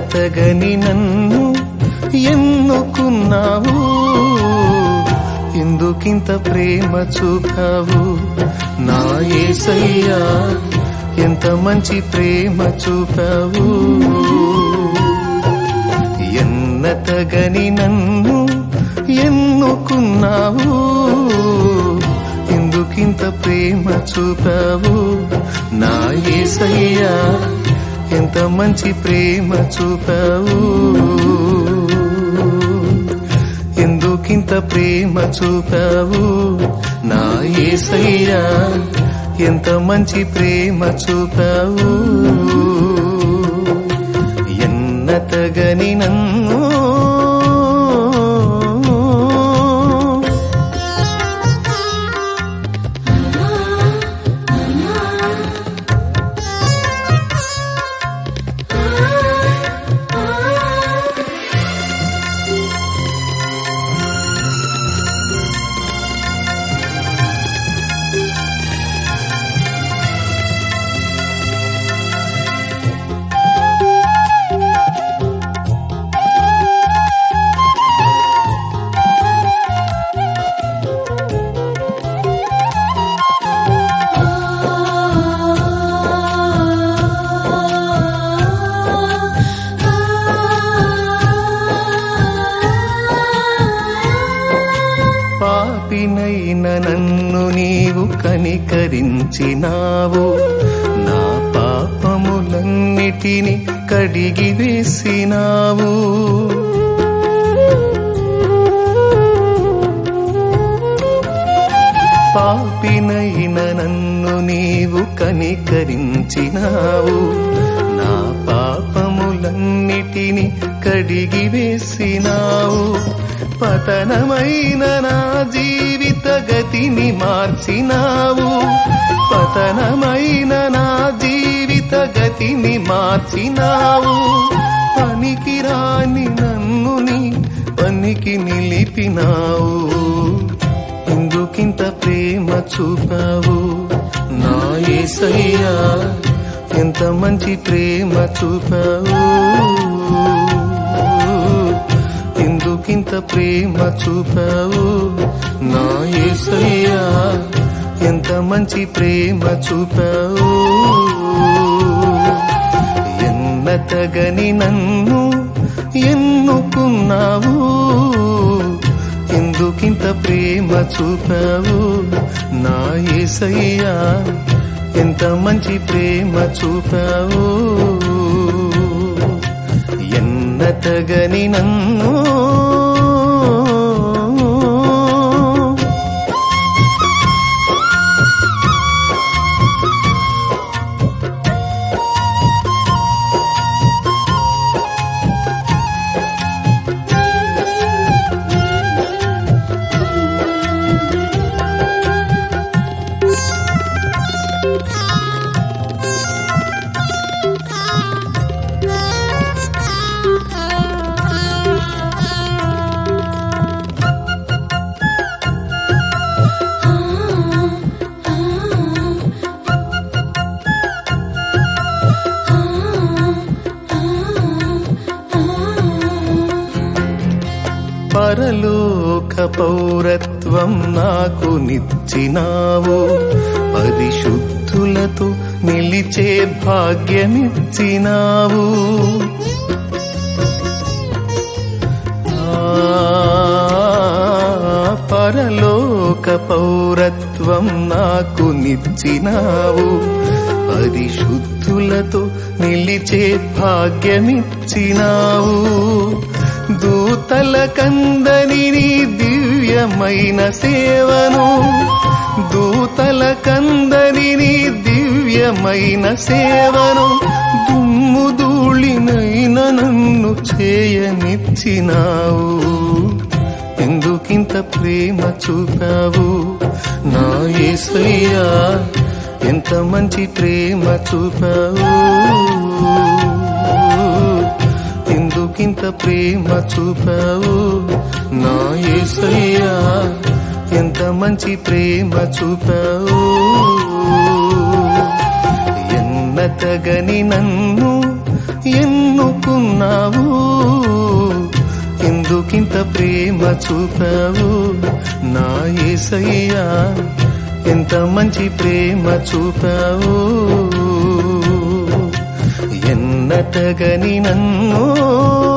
ఎన్నతగని నన్ను ఎన్నుకున్నావు ఎందుకింత ప్రేమ చూపావు నా ఏసయ్యా ఎంత మంచి ప్రేమ చూపావు ఎన్నతగని నన్ను ఎన్నుకున్నావు ఎందుకింత ప్రేమ చూపావు నా ఏసయ్యా ఎంత మంచి ప్రేమ చూపావు ఎందుకింత ప్రేమ చూపావు నా ఏసయ్యా ఎంత మంచి ప్రేమ చూపావు ఎన్నతగని నన్ను పాపినైన నన్ను నీవు కనికరించినావు నా పాపములన్నిటిని కడిగి వేసినావు పాపినైన నన్ను నీవు కనికరించినావు నా పాపములన్నిటిని కడిగి వేసినావు పతనమైన నా జీవిత గతిని మార్చినావు పతనమైన నా జీవిత గతిని మార్చినావు పనికి రాని నన్ను నీ పనికి నిలిపినావు ఎందుకింత ప్రేమ చూపావు నా ఏసయ్యా ఎంత మంచి ప్రేమ చూపావు ఎందుకింత ప్రేమ చూపావు నా ఏసయ్యా ఎంత మంచి ప్రేమ చూపావు ఎన్నతగని నన్ను ఎన్నుకున్నావు ఎందుకింత ప్రేమ చూపావు నా ఏసయ్యా ఎంత మంచి ప్రేమ చూపావు ఎన్నతగని నన్ను పరలోక పౌరత్వం నాకు నిచ్చినావు పరిశుద్ధులతో నిలిచే భాగ్యమిచ్చినావు ఆ, పరలోక పౌరత్వం నాకు నిచ్చినావు పరిశుద్ధులతో నిలిచే భాగ్యమిచ్చినావు దూతల కందని నీ దివ్యమైన సేవను దూతల కందని నీ దివ్యమైన సేవను దుమ్ము ధూళినైన నన్ను చేయనిచ్చినావు ఎందుకింత ప్రేమ చూపావు నా ఏసయ్యా ఎంత మంచి ప్రేమ చూపావు ఎందుకింత ప్రేమ చూపావు నా ఏసయ్యా ఎంత మంచి ప్రేమ చూపావు ఎన్నతగని నన్ను ఎన్నుకున్నావు ఎందుకింత ప్రేమ చూపావు నా ఏసయ్యా ఎంత మంచి ప్రేమ చూపావు ఎన్నటగని నన్ను